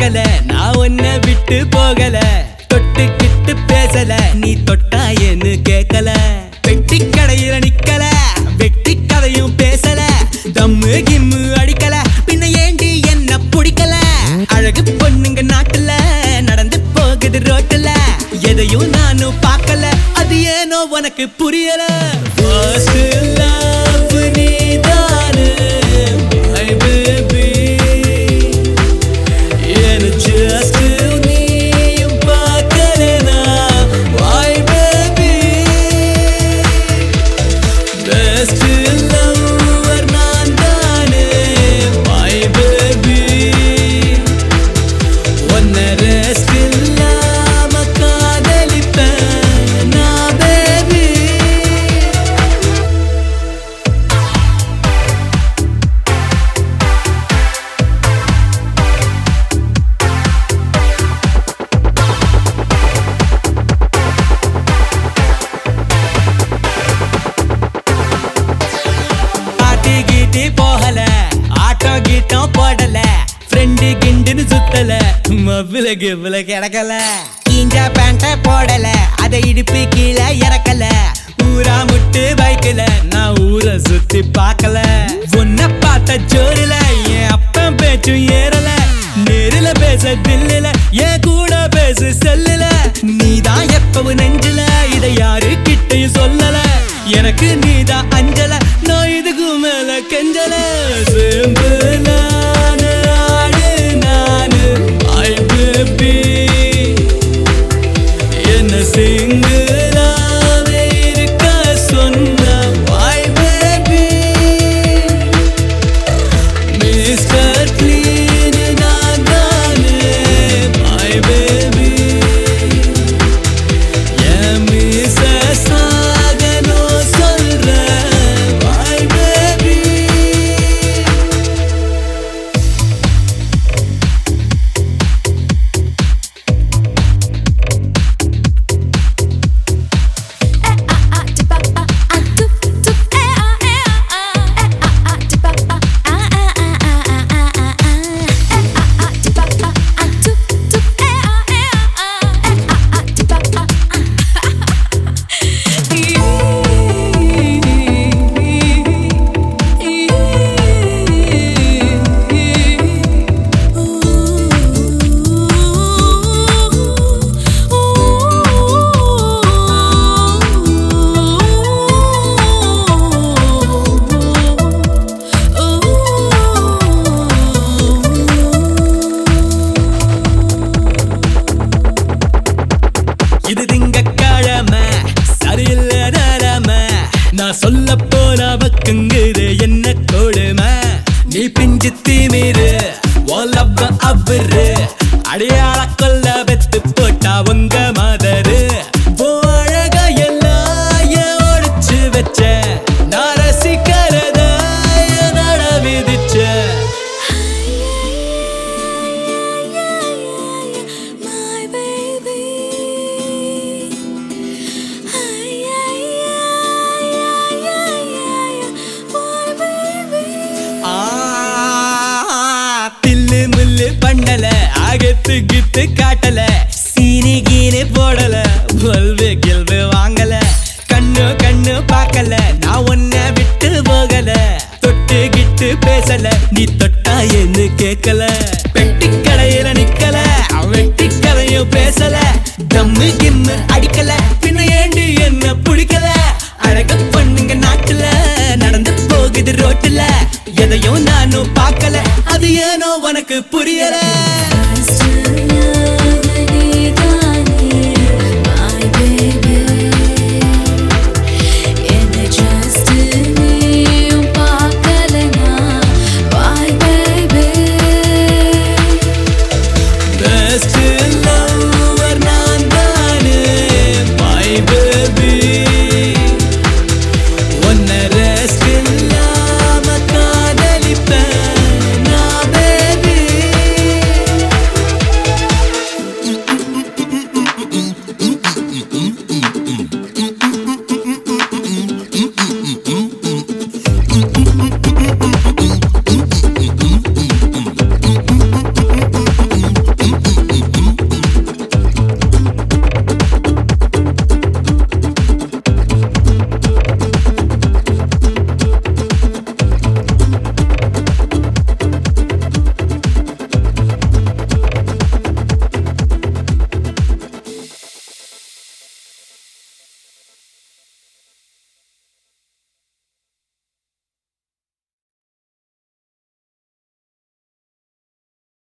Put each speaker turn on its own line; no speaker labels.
பார்க்கல நான் உன்னை விட்டு போகல தொட்டுக்கிட்டு பேசல நீ தொட்டா என்ன கேட்கல பெட்டி கடையில நிக்கல வெட்டி கதையும் பேசல தம்மு கிம்மு அடிக்கல பின்ன ஏண்டி என்ன பிடிக்கல அழகு பொண்ணுங்க நாட்டுல நடந்து போகுது ரோட்டுல எதையும் நானும் பார்க்கல அது ஏனோ உனக்கு புரியல First love நீதானு, my baby. என்ன just நீயும் பார்க்கலனா, why baby? Best lover நான் தானே, my baby. உன்னை rest இல்லாம காதலிப்பேன் நான் baby. பார்ட்டி கீட்டி போகல ஆட்டோ கீட்டம் போடல ஃப்ரெண்டு கிண்டுன்னு சுத்தல மவ்வில கிவ்வில கிடக்கல கீஞ்ச பேண்ட போடல அதை இடுப்பு கீழே இறக்கல ஊரா முட்டு பைக்கல நான் ஊரை சுத்தி பார்க்கல உன்னை பார்த்த ஜோரில என் அப்பன் பேச்சும் ஏறல நேரில பேச தில்லில என் கூட பேசு செல்லுல நீதான் எப்பவும் நெஞ்சில இதை யாரு கிட்டையும் சொல்லல எனக்கு நீதான் அஞ்சல நான் இதுக்கு மேல கெஞ்சல சிம்பிளான ஆளு நானு ஐ பேபி என்ன சிங்கிளாவே இருக்க சொன்ன ஐ பேபி மிஸ்டர் க்ளீன் நான் தானே மை பேபி என் மிஸ்ஸஸ் ஆகணும் சொல்றேன் மை பேபி இது திங்கக்கிழமை சரியில்லை நிலைமை நான் சொல்ல போன பக்குங்குது என்ன கொடுமை நீ பிஞ்சு தீமிரு ஓலப்ப அவரு அடையாள கொல்ல வெத்து போட்டா உங்க மதரு ஓ அழக எல்லாம் ஏன் ஒளிச்சு வச்ச நான் ரசிக்கிறத ஏன் நட விதிச்சேன்
My baby, my baby.
ஆ, தில்லு முள்ளு பண்ணல அகத்து கித்து காட்டல சீனி கீனி போடல பொல்வு கில்வு வாங்கல கண்ணு கண்ணு பார்க்கல நான் உன்னை விட்டு போகல தொட்டு கிட்டு பேசல நீ தொட்டா என்ன கேட்கல பெட்டி கடையில நிக்கல வெட்டி கதையும் பேசல தம்மு கிம்மு அடிக்கல பின்ன ஏண்டி என்ன பிடிக்கல அழக பொண்ணுங்க நாட்டுல நடந்து போகுது ரோட்டுல எதையும் நானும் பார்க்கல அது ஏனோ உனக்கு புரியல